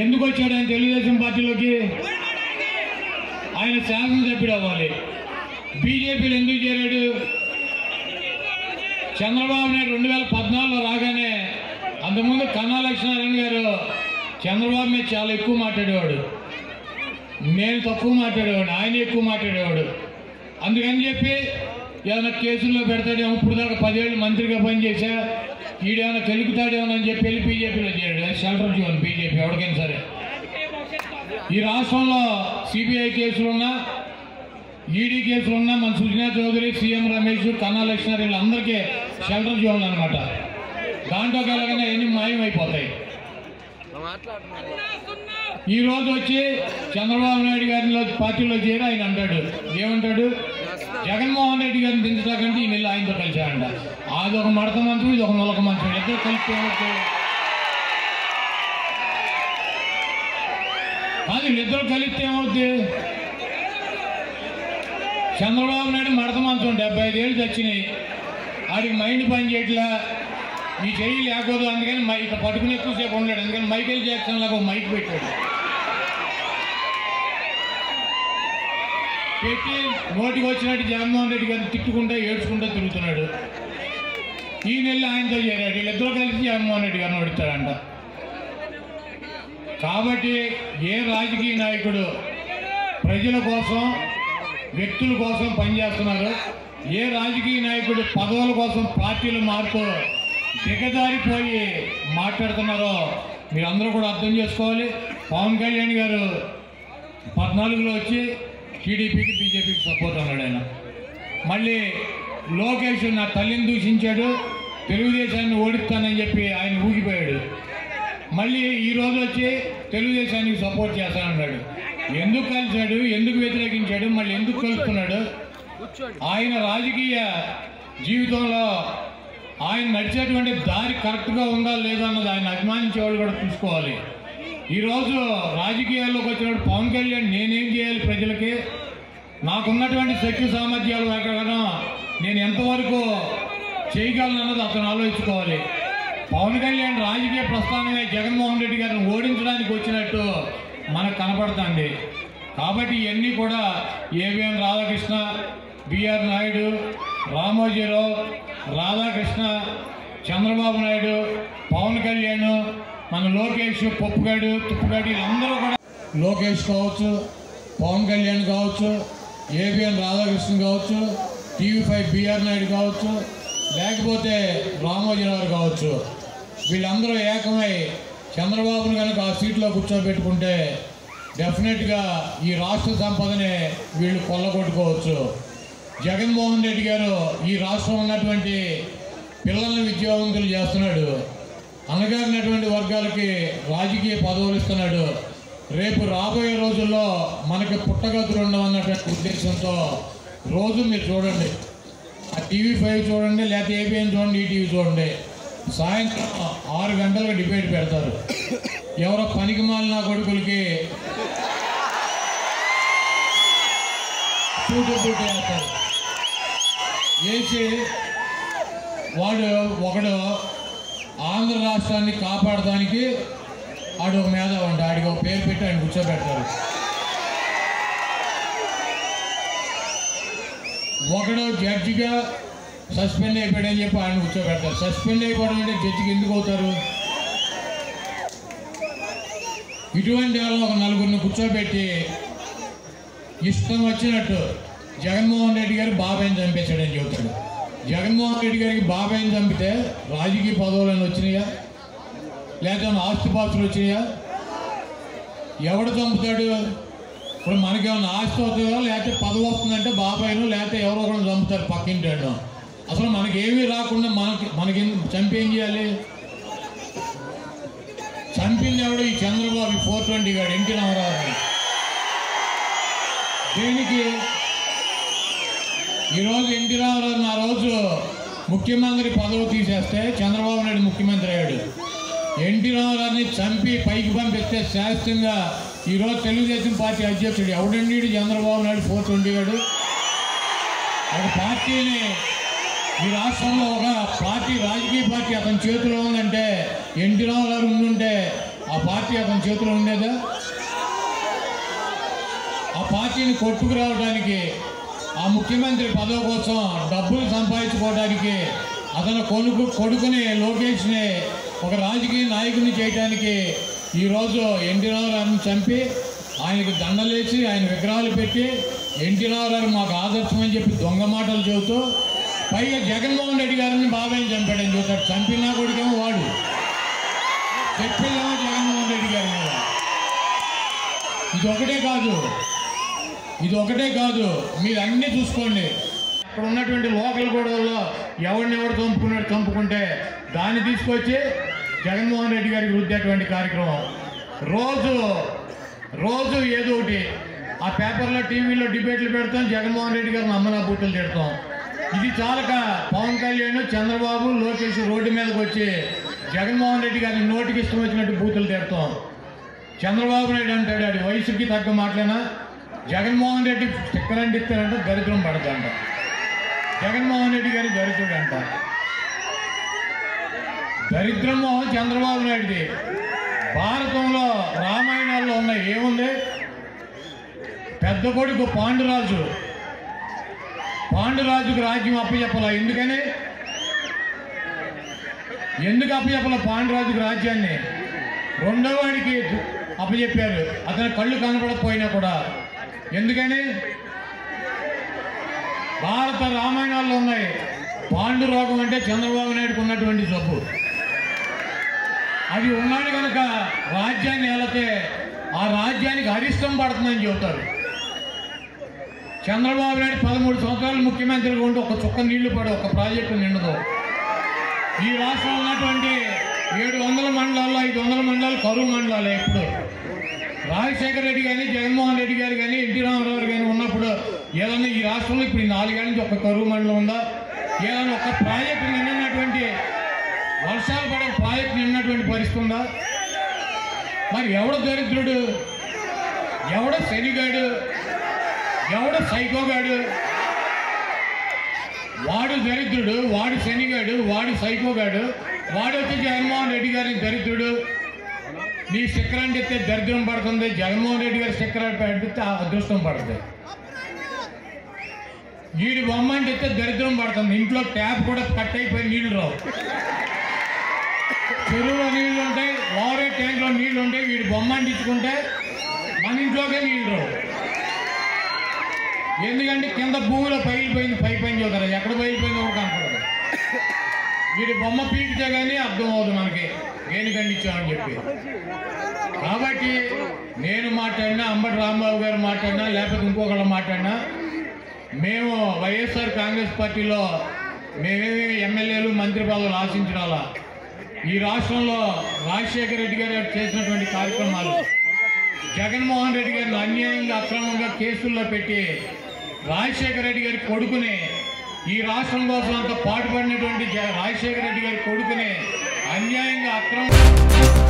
ఎందుకు వచ్చాడు ఆయన తెలుగుదేశం పార్టీలోకి ఆయన శాసనసభ్యుడు అవ్వాలి బీజేపీలో ఎందుకు చేరాడు చంద్రబాబు నాయుడు రెండు వేల పద్నాలుగులో రాగానే అంతకుముందు కన్నా లక్ష్మీనారాయణ గారు చంద్రబాబు మీద చాలా ఎక్కువ మాట్లాడేవాడు నేను తక్కువ మాట్లాడేవాడు ఆయన ఎక్కువ మాట్లాడేవాడు అందుకని చెప్పి ఏమైనా కేసుల్లో పెడతాడేమో ఇప్పుడు దాకా పదేళ్ళు మంత్రిగా పనిచేసా ఈడేమైనా కెలుకుతాడేమో అని చెప్పి వెళ్ళి బీజేపీలో చేరాడు షెల్టర్ జోన్ బీజేపీ ఎవరికైనా సరే ఈ రాష్ట్రంలో సిబిఐ కేసులున్నా ఈడీ కేసులున్నా మన సుజనా చౌదరి సీఎం రమేష్ కన్నా లక్ష్మణ్ వీళ్ళందరికీ షెల్టర్ జోన్లు అనమాట దాంట్లో కలగానే ఎన్ని మాయమైపోతాయి ఈ రోజు వచ్చి చంద్రబాబు నాయుడు గారిలో పార్టీలో చేరి ఆయన అంటాడు ఏమంటాడు జగన్మోహన్ రెడ్డి గారిని దించడాకంటే ఈ నెల ఆయనతో కలిశాడంట అది ఒక మడత మంత్రం ఇది ఒక మొలక మంత్రం ఇద్దరు కలిసి ఏమవుతుంది? కాదు వీళ్ళిద్దరు కలిస్తే ఏమవుద్ది చంద్రబాబు నాయుడు మడత మంచం డెబ్బై ఐదు ఏళ్ళు చచ్చినాయి ఆడికి మైండ్ పని చేయట్లా ఈ చెయ్యి లేకపోతే అందుకని మై ఇట్లా పట్టుకుని ఎక్కువసేపు ఉండలేడు అందుకని మైకేల్ జాక్సన్ లాగా ఒక మైక్ పెట్టాడు పెట్టి నోటికి వచ్చినట్టు జగన్మోహన్ రెడ్డి గారిని తిట్టుకుంటా ఏడ్చుకుంటూ తిరుగుతున్నాడు ఈ నెల ఆయనతో చేరాడు వీళ్ళిద్దరూ కలిసి జగన్మోహన్ రెడ్డి గారిని ఓడిస్తాడంట కాబట్టి ఏ రాజకీయ నాయకుడు ప్రజల కోసం వ్యక్తుల కోసం పనిచేస్తున్నారు ఏ రాజకీయ నాయకుడు పదవుల కోసం పార్టీలు మారుతూ దిగజారిపోయి మాట్లాడుతున్నారో మీరందరూ కూడా అర్థం చేసుకోవాలి పవన్ కళ్యాణ్ గారు పద్నాలుగులో వచ్చి టీడీపీకి బీజేపీకి సపోర్ట్ అన్నాడు ఆయన మళ్ళీ లోకేష్ నా తల్లిని దూషించాడు తెలుగుదేశాన్ని ఓడిస్తానని చెప్పి ఆయన ఊగిపోయాడు మళ్ళీ ఈ రోజు వచ్చి తెలుగుదేశానికి సపోర్ట్ చేస్తానన్నాడు ఎందుకు కలిశాడు ఎందుకు వ్యతిరేకించాడు మళ్ళీ ఎందుకు కలుస్తున్నాడు ఆయన రాజకీయ జీవితంలో ఆయన నడిచేటువంటి దారి కరెక్ట్గా ఉందా లేదా అన్నది ఆయన అభిమానించే వాళ్ళు కూడా చూసుకోవాలి ఈరోజు రాజకీయాల్లోకి వచ్చినప్పుడు పవన్ కళ్యాణ్ నేనేం చేయాలి ప్రజలకి నాకున్నటువంటి శక్తి సామర్థ్యాల ప్రకారం నేను ఎంతవరకు చేయగలను అన్నది అతను ఆలోచించుకోవాలి పవన్ కళ్యాణ్ రాజకీయ ప్రస్థానమే జగన్మోహన్ రెడ్డి గారిని ఓడించడానికి వచ్చినట్టు మనకు కనపడుతుంది కాబట్టి ఇవన్నీ కూడా ఏవిఎం రాధాకృష్ణ బిఆర్ నాయుడు రామోజీరావు రాధాకృష్ణ చంద్రబాబు నాయుడు పవన్ కళ్యాణ్ మన లోకేష్ పప్పుగాడు తుప్పుగాడు వీళ్ళందరూ కూడా లోకేష్ కావచ్చు పవన్ కళ్యాణ్ కావచ్చు ఏబిఎన్ రాధాకృష్ణ కావచ్చు టీవీ ఫైవ్ బిఆర్ నాయుడు కావచ్చు లేకపోతే రామోజీరావు కావచ్చు వీళ్ళందరూ ఏకమై చంద్రబాబును కనుక ఆ సీట్లో కూర్చోబెట్టుకుంటే డెఫినెట్గా ఈ రాష్ట్ర సంపదనే వీళ్ళు కొల్లగొట్టుకోవచ్చు జగన్మోహన్ రెడ్డి గారు ఈ రాష్ట్రం ఉన్నటువంటి పిల్లల్ని విద్యావంతులు చేస్తున్నాడు అనగారినటువంటి వర్గాలకి రాజకీయ పదవులు ఇస్తున్నాడు రేపు రాబోయే రోజుల్లో మనకి పుట్టగతులు ఉండవన్నటువంటి ఉద్దేశంతో రోజు మీరు చూడండి ఆ టీవీ ఫైవ్ చూడండి లేకపోతే ఏబిఎన్ చూడండి ఈటీవీ చూడండి సాయంత్రం ఆరు గంటలకు డిబేట్ పెడతారు ఎవరో పనికి మాలిన కొడుకులకి సూటు బూటు వేస్తారు వేసి వాడు ఒకడు ఆంధ్ర రాష్ట్రాన్ని కాపాడడానికి ఆడు ఒక మేధావి అంట ఆడికి ఒక పేరు పెట్టి ఆయన కూర్చోబెడతారు ఒకడు జడ్జిగా సస్పెండ్ అయిపోయాడని చెప్పి ఆయన కూర్చోబెడతారు సస్పెండ్ అయిపోవడం అంటే జడ్జికి ఎందుకు అవుతారు ఇటువంటి వాళ్ళు ఒక నలుగురిని కూర్చోబెట్టి ఇష్టం వచ్చినట్టు జగన్మోహన్ రెడ్డి గారు బాబాయిని చంపేశాడని చెబుతాడు జగన్మోహన్ రెడ్డి గారికి బాబాయిని చంపితే రాజకీయ పదవులను వచ్చినాయా లేదా ఆస్తిపాస్తులు వచ్చినాయా ఎవడు చంపుతాడు ఇప్పుడు మనకేమైనా ఆస్తి అవుతుందో లేకపోతే పదవి వస్తుందంటే బాబాయిను లేకపోతే ఎవరో ఒకరు చంపుతారు పక్కింటాడు అసలు మనకి ఏమీ రాకుండా మనకి మనకి చంపి ఏం చేయాలి చంపింది ఎవడు ఈ చంద్రబాబు ఫోర్ ట్వంటీ గాడు ఎన్టీ రామారావు గారు. దేనికి ఈరోజు ఎన్టీ రామారావు ఆ రోజు ముఖ్యమంత్రి పదవి తీసేస్తే చంద్రబాబు నాయుడు ముఖ్యమంత్రి అయ్యాడు ఎన్టీ రామారావుని చంపి పైకి పంపిస్తే శాస్త్రంగా ఈరోజు తెలుగుదేశం పార్టీ అధ్యక్షుడు ఎవడండి ఈడు చంద్రబాబు నాయుడు ఫోర్ ట్వంటీ గాడు ఒక పార్టీని ఈ రాష్ట్రంలో ఒక పార్టీ రాజకీయ పార్టీ అతని చేతిలో ఉందంటే ఎన్టీ రామారావు ఉండుంటే ఆ పార్టీ అతని చేతిలో ఉండేదా ఆ పార్టీని కొట్టుకురావడానికి ఆ ముఖ్యమంత్రి పదవి కోసం డబ్బులు సంపాదించుకోవడానికి అతను కొనుక్కు కొడుకుని లోకేష్ని ఒక రాజకీయ నాయకుని చేయడానికి ఈరోజు ఎన్టీ రామారావుని చంపి ఆయనకి దండలేసి ఆయన విగ్రహాలు పెట్టి ఎన్టీ రామారావు మాకు ఆదర్శం అని చెప్పి దొంగ మాటలు చెబుతూ పైగా జగన్మోహన్ రెడ్డి గారిని బాబాయ్ చంపాడని చెబుతాడు చంపినా కొడుకేమో వాడు చెప్పేదేమో జగన్మోహన్ రెడ్డి గారి మీద ఇది ఒకటే కాదు ఇది ఒకటే కాదు మీరు అన్నీ చూసుకోండి అక్కడ ఉన్నటువంటి లోకల్ గొడవల్లో ఎవరిని ఎవరు చంపుకున్నాడు చంపుకుంటే దాన్ని తీసుకొచ్చి జగన్మోహన్ రెడ్డి గారికి రుద్దేటువంటి కార్యక్రమం రోజు రోజు ఏదో ఒకటి ఆ పేపర్లో టీవీలో డిబేట్లు పెడతాం జగన్మోహన్ రెడ్డి గారిని అమ్మనా బూతులు తిడతాం ఇది చాలక పవన్ కళ్యాణ్ చంద్రబాబు లోకేష్ రోడ్డు మీదకి వచ్చి జగన్మోహన్ రెడ్డి గారిని నోటికి ఇష్టం వచ్చినట్టు బూతులు తిడతాం చంద్రబాబు నాయుడు అంటాడు అది వయసుకి తగ్గ మాటలేనా జగన్మోహన్ రెడ్డి స్టిక్కర్ అంటిస్తారంట దరిద్రం పడదంట జగన్మోహన్ రెడ్డి గారి దరిద్రుడు అంట దరిద్రము చంద్రబాబు నాయుడుది భారతంలో రామాయణాల్లో ఉన్న ఏముంది పెద్ద కొడుకు పాండురాజు పాండురాజుకు రాజ్యం అప్పచెప్పలా ఎందుకని ఎందుకు అప్పచెప్పల పాండురాజుకు రాజ్యాన్ని రెండో వాడికి అప్పచెప్పారు అతని కళ్ళు కనపడకపోయినా కూడా ఎందుకని భారత రామాయణాల్లో ఉన్నాయి పాండు రోగం అంటే చంద్రబాబు నాయుడుకు ఉన్నటువంటి జబ్బు అది ఉన్నాడు కనుక రాజ్యాన్ని వెళితే ఆ రాజ్యానికి అరిష్టం పడుతుందని చెబుతారు చంద్రబాబు నాయుడు పదమూడు సంవత్సరాలు ముఖ్యమంత్రిగా ఉండి ఒక చుక్క నీళ్లు పడి ఒక ప్రాజెక్టు నిండదు ఈ రాష్ట్రంలో ఉన్నటువంటి ఏడు వందల మండలాల్లో ఐదు వందల మండలాలు కరువు మండలాలే ఇప్పుడు రాజశేఖర రెడ్డి కానీ జగన్మోహన్ రెడ్డి గారు కానీ ఎన్టీ రామారావు గారు కానీ ఉన్నప్పుడు ఏదన్నా ఈ రాష్ట్రంలో ఇప్పుడు ఈ నాలుగేళ్ల నుంచి ఒక కరువు మండలం ఉందా ఏదైనా ఒక ప్రాజెక్టు నిన్నటువంటి వర్షాలు పడే ప్రాజెక్టు నిన్నటువంటి పరిస్థితి ఉందా మరి ఎవడ దరిద్రుడు ఎవడ శనిగాడు ఎవడ సైకోగాడు వాడు దరిద్రుడు వాడు శనిగాడు వాడు సైకోగాడు వాడు వచ్చి జగన్మోహన్ రెడ్డి గారి దరిద్రుడు నీ స్టిక్కర్ అంటిస్తే దరిద్రం పడుతుంది జగన్మోహన్ రెడ్డి గారి స్టిక్కర్ అంటిస్తే ఆ అదృష్టం పడుతుంది వీడి బొమ్మ అంటిస్తే దరిద్రం పడుతుంది ఇంట్లో ట్యాప్ కూడా కట్ అయిపోయి నీళ్లు రావు చెరువులో నీళ్లు ఉంటాయి లోరే ట్యాంక్లో నీళ్లు ఉంటాయి వీడి బొమ్మ అంటించుకుంటే మన ఇంట్లోకే నీళ్లు రావు ఎందుకంటే కింద భూమిలో పగిలిపోయింది పై పైన చూతారు ఎక్కడ పగిలిపోయిందో కూడా కనపడదు వీడి బొమ్మ పీకితే కానీ అర్థం అవ్వదు మనకి దేని ఖండించామని చెప్పి కాబట్టి నేను మాట్లాడినా అంబటి రాంబాబు గారు మాట్లాడినా లేకపోతే ఇంకొకళ్ళు మాట్లాడినా మేము వైఎస్ఆర్ కాంగ్రెస్ పార్టీలో మేమేమి ఎమ్మెల్యేలు మంత్రి పదవులు ఆశించడాలా ఈ రాష్ట్రంలో రాజశేఖర రెడ్డి గారు చేసినటువంటి కార్యక్రమాలు జగన్మోహన్ రెడ్డి గారిని అన్యాయంగా అక్రమంగా కేసుల్లో పెట్టి రాజశేఖర రెడ్డి గారి కొడుకుని ఈ రాష్ట్రం కోసం అంత పాటుపడినటువంటి జ- రాజశేఖర రెడ్డి గారి కొడుకుని అన్యాయంగా అక్రమం